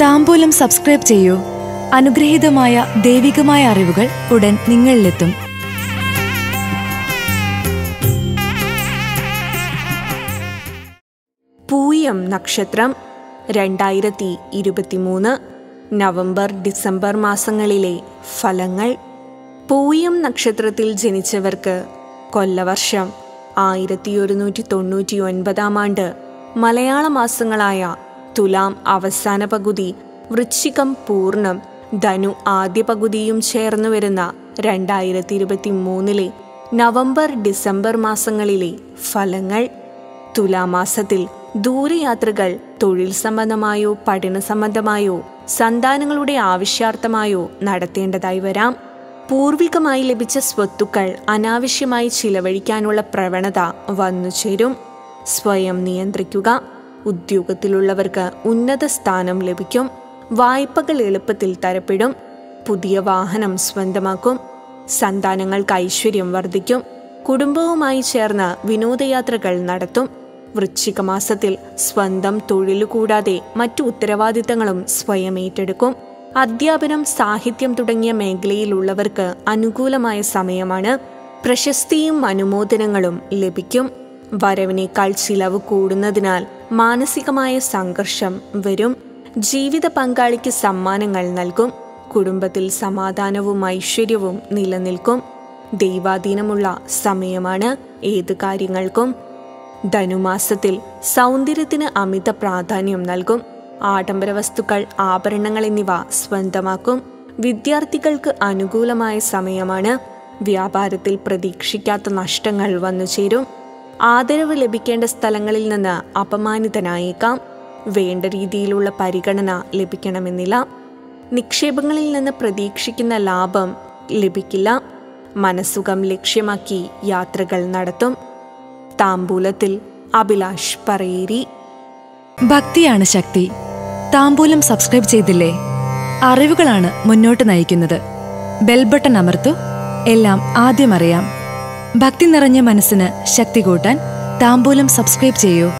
താമ്പൂലം subscribe ചെയ്യൂ അനുഗ്രഹീതമായ ദൈവികമായ അറിവുകൾ ഉടൻ നിങ്ങളിലെത്തും പൂയം നക്ഷത്രം രണ്ടായിരത്തി ഇരുപത്തിമൂന്ന് നവംബർ ഡിസംബർ മാസങ്ങളിലെ ഫലങ്ങൾ പൂയം നക്ഷത്രത്തിൽ ജനിച്ചവർക്ക് കൊല്ലവർഷം ആയിരത്തി ഒരുന്നൂറ്റി തൊണ്ണൂറ്റി ഒൻപതാം ആണ്ട് മലയാള മാസങ്ങളായ തുലാം അവസാന പകുതി വൃശ്ചികം പൂർണ്ണം ധനു ആദ്യ പകുതിയും ചേർന്നു വരുന്ന രണ്ടായിരത്തി ഇരുപത്തി മൂന്നിലെ നവംബർ ഡിസംബർ മാസങ്ങളിലെ ഫലങ്ങൾ തുലാമാസത്തിൽ ദൂരയാത്രകൾ തൊഴിൽ സംബന്ധമായോ പഠന സംബന്ധമായോ സന്താനങ്ങളുടെ ആവശ്യാർത്ഥമായോ നടത്തേണ്ടതായി വരാം പൂർവികമായി ലഭിച്ച സ്വത്തുക്കൾ അനാവശ്യമായി ചിലവഴിക്കാനുള്ള പ്രവണത വന്നു ചേരും സ്വയം നിയന്ത്രിക്കുക ഉദ്യോഗത്തിലുള്ളവർക്ക് ഉന്നത സ്ഥാനം ലഭിക്കും വായ്പകൾ എളുപ്പത്തിൽ തരപ്പെടും പുതിയ വാഹനം സ്വന്തമാക്കും സന്താനങ്ങൾക്ക് ഐശ്വര്യം വർദ്ധിക്കും കുടുംബവുമായി ചേർന്ന് വിനോദയാത്രകൾ നടത്തും വൃശ്ചിക മാസത്തിൽ സ്വന്തം തൊഴിൽ കൂടാതെ മറ്റു ഉത്തരവാദിത്തങ്ങളും സ്വയം ഏറ്റെടുക്കും അധ്യാപനം സാഹിത്യം തുടങ്ങിയ മേഖലയിലുള്ളവർക്ക് അനുകൂലമായ സമയമാണ് പ്രശസ്തിയും അനുമോദനങ്ങളും ലഭിക്കും വരവിനേക്കാൾ ചിലവ് കൂടുന്നതിനാൽ മാനസികമായ സംഘർഷം വരും ജീവിത പങ്കാളിക്ക് സമ്മാനങ്ങൾ നൽകും കുടുംബത്തിൽ സമാധാനവും ഐശ്വര്യവും നിലനിൽക്കും ദൈവാധീനമുള്ള സമയമാണ് ഏത് കാര്യങ്ങൾക്കും ധനുമാസത്തിൽ സൗന്ദര്യത്തിന് അമിത പ്രാധാന്യം നൽകും ആഡംബര വസ്തുക്കൾ ആഭരണങ്ങൾ എന്നിവ സ്വന്തമാക്കും വിദ്യാർത്ഥികൾക്ക് അനുകൂലമായ സമയമാണ് വ്യാപാരത്തിൽ പ്രതീക്ഷിക്കാത്ത നഷ്ടങ്ങൾ വന്നു ചേരും ആദരവ് ലഭിക്കേണ്ട സ്ഥലങ്ങളിൽ നിന്ന് അപമാനിതനായേക്കാം വേണ്ട രീതിയിലുള്ള പരിഗണന ലഭിക്കണമെന്നില്ല നിക്ഷേപങ്ങളിൽ നിന്ന് പ്രതീക്ഷിക്കുന്ന ലാഭം ലഭിക്കില്ല മനസ്സുഖം ലക്ഷ്യമാക്കി യാത്രകൾ നടത്തും താമ്പൂലത്തിൽ അഭിലാഷ് പറയേരി ഭക്തിയാണ് ശക്തി താമ്പൂലം സബ്സ്ക്രൈബ് ചെയ്തില്ലേ അറിവുകളാണ് മുന്നോട്ട് നയിക്കുന്നത് ബെൽ ബട്ടൺ അമർത്തു എല്ലാം ആദ്യം അറിയാം ഭക്തി നിറഞ്ഞ മനസ്സിന് ശക്തി കൂട്ടാൻ താമ്പൂലം സബ്സ്ക്രൈബ് ചെയ്യൂ